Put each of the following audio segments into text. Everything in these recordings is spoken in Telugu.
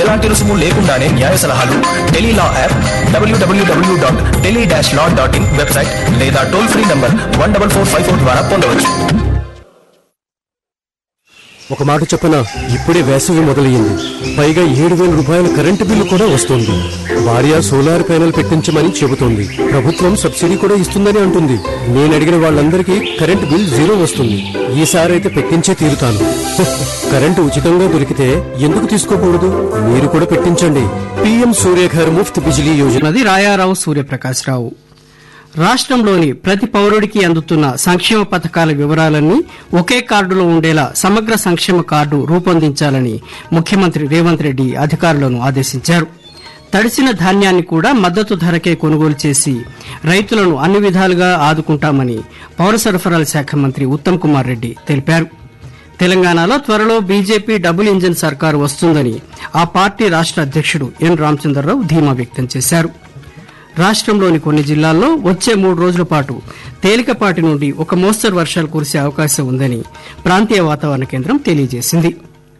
ఎలాంటి రుసుము లేకుండానే న్యాయ సలహాలు టెలీ లా యాప్ డబ్ల్యూడబ్ల్యూడబ్ల్యూ dot tele dash law dot in website లేదా toll free number one double four five four ద్వారా పొందవచ్చు ఒక మాట చెప్పనా ఇప్పుడే వేసవి మొదలయ్యింది పైగా ఏడు వేల రూపాయల కరెంటు బిల్లు కూడా వస్తుంది భార్య సోలార్ ప్యానెల్ పెట్టించమని చెబుతోంది ప్రభుత్వం సబ్సిడీ కూడా ఇస్తుందని అంటుంది నేను అడిగిన వాళ్ళందరికీ కరెంటు బిల్ జీరో వస్తుంది ఈసారి అయితే పెట్టించే తీరుతాను కరెంటు ఉచితంగా దొరికితే ఎందుకు తీసుకోకూడదు మీరు కూడా పెట్టించండి పిఎం సూర్యఘర్ ముఫ్త్ బిజిలీ యోజన ఉన్నది రాయారావు సూర్యప్రకాశ్రావు రాష్ట్రంలోని ప్రతి పౌరుడికి అందుతున్న సంక్షేమ పథకాల వివరాలన్నీ ఒకే కార్డులో ఉండేలా సమగ్ర సంక్షేమ కార్డు రూపొందించాలని ముఖ్యమంత్రి రేవంత్ రెడ్డి అధికారులను ఆదేశించారు తడిసిన ధాన్యాన్ని కూడా మద్దతు ధరకే కొనుగోలు చేసి రైతులను అన్ని విధాలుగా ఆదుకుంటామని పౌర సరఫరాల శాఖ మంత్రి ఉత్తమ్ కుమార్ రెడ్డి తెలిపారు తెలంగాణలో త్వరలో బీజేపీ డబుల్ ఇంజిన్ సర్కారు వస్తుందని ఆ పార్టీ రాష్ట అధ్యక్షుడు ఎన్ రామచంద్రరావు ధీమా వ్యక్తం చేశారు రాష్ట్రంలోని కొన్ని జిల్లాల్లో వచ్చే మూడు రోజుల పాటు తేలికపాటి నుండి ఒక మోస్తరు వర్షాలు కురిసే అవకాశం ఉందని ప్రాంతీయ వాతావరణ కేంద్రం తెలియజేసింది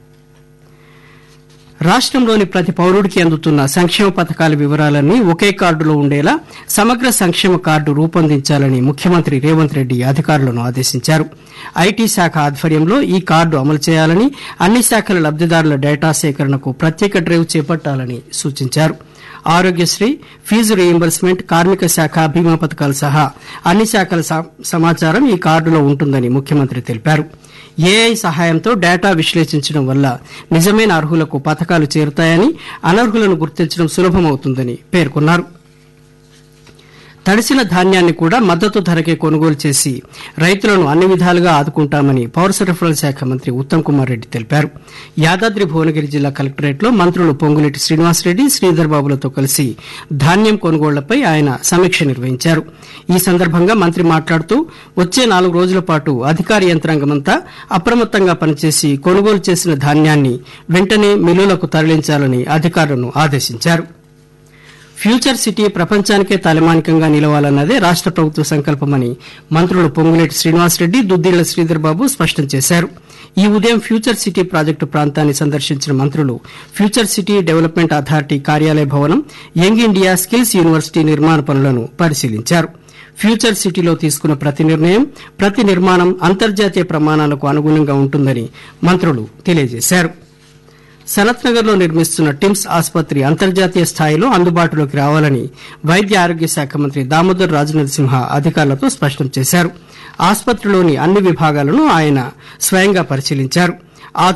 రాష్ట్రంలోని ప్రతి పౌరుడికి అందుతున్న సంక్షేమ పథకాల వివరాలన్నీ ఒకే కార్డులో ఉండేలా సమగ్ర సంక్షేమ కార్డు రూపొందించాలని ముఖ్యమంత్రి రేవంత్ రెడ్డి అధికారులను ఆదేశించారు ఐటీ శాఖ ఆధ్వర్యంలో ఈ కార్డు అమలు చేయాలని అన్ని శాఖల లబ్దిదారుల డేటా సేకరణకు ప్రత్యేక డ్రైవ్ చేపట్టాలని సూచించారు ఆరోగ్యశ్రీ ఫీజు రీయింబర్స్మెంట్ కార్మిక శాఖ బీమా పథకాలు సహా అన్ని శాఖల సా- సమాచారం ఈ కార్డులో ఉంటుందని ముఖ్యమంత్రి తెలిపారు ఏఐ సహాయంతో డేటా విశ్లేషించడం వల్ల నిజమైన అర్హులకు పథకాలు చేరుతాయని అనర్హులను గుర్తించడం సులభమవుతుందని పేర్కొన్నారు తడిసిన ధాన్యాన్ని కూడా మద్దతు ధరకే కొనుగోలు చేసి రైతులను అన్ని విధాలుగా ఆదుకుంటామని పౌర సరఫరాల శాఖ మంత్రి ఉత్తమ్ కుమార్ రెడ్డి తెలిపారు యాదాద్రి భువనగిరి జిల్లా కలెక్టరేట్ లో మంత్రులు పొంగులేటి శ్రీనివాసరెడ్డి శ్రీధర్ బాబులతో కలిసి ధాన్యం కొనుగోళ్లపై ఆయన సమీక్ష నిర్వహించారు ఈ సందర్భంగా మంత్రి మాట్లాడుతూ వచ్చే నాలుగు రోజుల పాటు అధికార యంత్రాంగమంతా అప్రమత్తంగా పనిచేసి కొనుగోలు చేసిన ధాన్యాన్ని వెంటనే మిల్లులకు తరలించాలని అధికారులను ఆదేశించారు ఫ్యూచర్ సిటీ ప్రపంచానికే తలమానికంగా నిలవాలన్నదే రాష్ట ప్రభుత్వ సంకల్పమని మంత్రులు పొంగులేటి శ్రీనివాసరెడ్డి దుద్దిళ్ల శ్రీధర్ బాబు స్పష్టం చేశారు ఈ ఉదయం ఫ్యూచర్ సిటీ ప్రాజెక్టు ప్రాంతాన్ని సందర్శించిన మంత్రులు ఫ్యూచర్ సిటీ డెవలప్మెంట్ అథారిటీ కార్యాలయ భవనం యంగ్ ఇండియా స్కిల్స్ యూనివర్సిటీ నిర్మాణ పనులను పరిశీలించారు ఫ్యూచర్ సిటీలో తీసుకున్న ప్రతి నిర్ణయం ప్రతి నిర్మాణం అంతర్జాతీయ ప్రమాణాలకు అనుగుణంగా ఉంటుందని మంత్రులు తెలియజేశారు సనత్ నగర్ లో నిర్మిస్తున్న టిమ్స్ ఆసుపత్రి అంతర్జాతీయ స్థాయిలో అందుబాటులోకి రావాలని వైద్య ఆరోగ్య శాఖ మంత్రి దామోదర్ రాజనరసింహ అధికారులతో స్పష్టం చేశారు ఆసుపత్రిలోని అన్ని విభాగాలను ఆయన స్వయంగా పరిశీలించారు